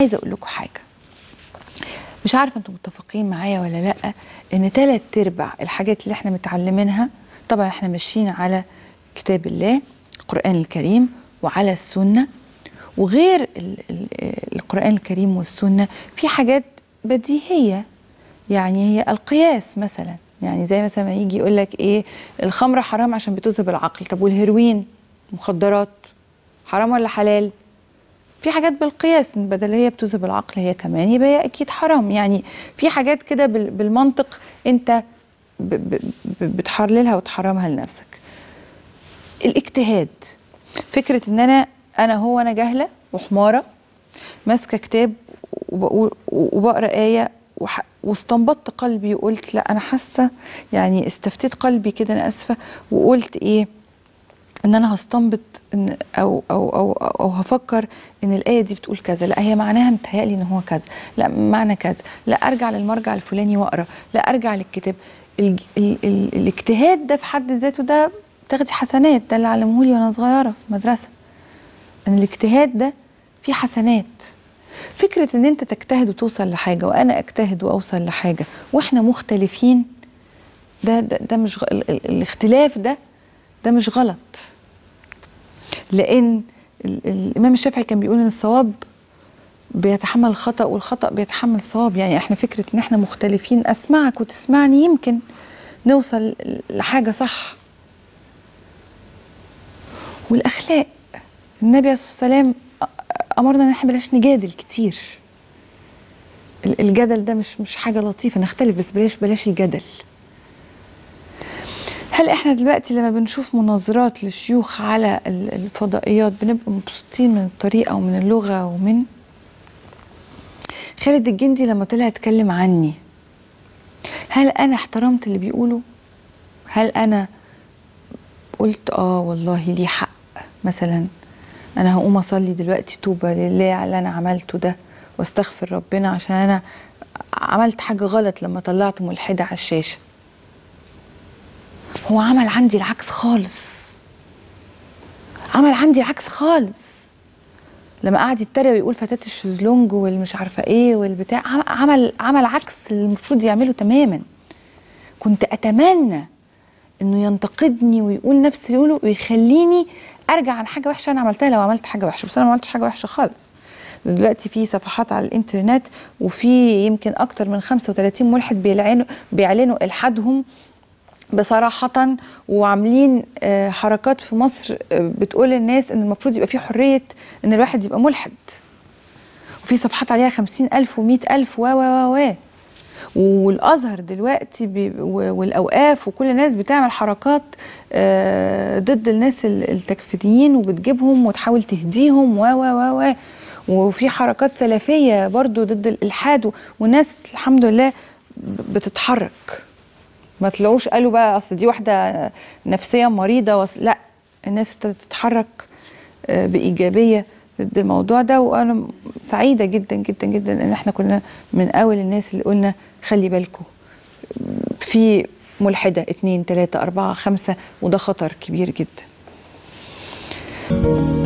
عايزه اقول لكم حاجه مش عارفه انتم متفقين معايا ولا لا ان ثلاث ارباع الحاجات اللي احنا متعلمينها طبعا احنا ماشيين على كتاب الله القران الكريم وعلى السنه وغير ال ال القران الكريم والسنه في حاجات بديهيه يعني هي القياس مثلا يعني زي مثلا ما يجي يقول لك ايه الخمره حرام عشان بتذهب العقل طب والهيروين مخدرات حرام ولا حلال في حاجات بالقياس إن بدل هي بتذهب العقل هي كمان يبقى هي اكيد حرام يعني في حاجات كده بال- بالمنطق انت ب- ب- ب- بتحللها وتحرمها لنفسك الاجتهاد فكره ان انا انا هو انا جاهله وحماره ماسكه كتاب وبقول وبقرا ايه وح- واستنبطت قلبي وقلت لا انا حاسه يعني استفتيت قلبي كده انا اسفه وقلت ايه ان انا هستنبط ان او او او او هفكر ان الايه دي بتقول كذا لا هي معناها متهيألي ان هو كذا لا معنى كذا لا ارجع للمرجع الفلاني واقرا لا ارجع للكتاب ال ال ال الاجتهاد ده في حد ذاته ده تاخدي حسنات ده اللي علمهولي وانا صغيره في مدرسه ان الاجتهاد ده فيه حسنات فكره ان انت تجتهد وتوصل لحاجه وانا اجتهد واوصل لحاجه واحنا مختلفين ده ده, ده مش غ... ال- ال- الاختلاف ده ده مش غلط لان ال- ال- الامام الشافعي كان بيقول ان الصواب بيتحمل الخطا والخطا بيتحمل الصواب يعني احنا فكره ان احنا مختلفين اسمعك وتسمعني يمكن نوصل لحاجه صح والاخلاق النبي عليه الصلاه والسلام امرنا ان احنا بلاش نجادل كتير ال- الجدل ده مش مش حاجه لطيفه نختلف بس بلاش بلاش الجدل هل احنا دلوقتي لما بنشوف مناظرات للشيوخ على ال- الفضائيات بنبقى مبسوطين من الطريقه ومن اللغه ومن خالد الجندي لما طلع اتكلم عني هل انا احترمت اللي بيقوله هل انا قلت اه والله ليه حق مثلا انا هقوم اصلي دلوقتي توبه لله على اللي انا عملته ده واستغفر ربنا عشان انا عملت حاجه غلط لما طلعت ملحده على الشاشه هو عمل عندي العكس خالص عمل عندي العكس خالص لما قعد يتريق ويقول فتاة الشезлونج والمش عارفه ايه والبتاع عم- عمل عمل عكس اللي المفروض يعمله تماما كنت اتمنى انه ينتقدني ويقول نفس اللي يقوله ويخليني ارجع عن حاجه وحشه انا عملتها لو عملت حاجه وحشه بس انا ما عملتش حاجه وحشه خالص دلوقتي في صفحات على الانترنت وفي يمكن اكتر من 35 ملحد بيلعنوا بيعلنوا الحادهم بصراحة وعاملين آه، حركات في مصر آه، بتقول للناس ان المفروض يبقى في حرية ان الواحد يبقى ملحد وفي صفحات عليها خمسين ألف ومئة ألف و و و و والازهر دلوقتي بي و- والاوقاف وكل الناس بتعمل حركات آه، ضد الناس ال- التكفيريين وبتجيبهم وتحاول تهديهم و و و و وفي حركات سلفيه برضو ضد الالحاد و- والناس الحمد لله ب- بتتحرك ما طلعوش قالوا بقى اصل دي واحده نفسيا مريضه وص... لا الناس ابتدت تتحرك آه، بايجابيه ضد الموضوع ده وانا سعيده جدا جدا جدا ان احنا كنا من اول الناس اللي قلنا خلي بالكم في ملحده اتنين تلاته اربعه خمسه وده خطر كبير جدا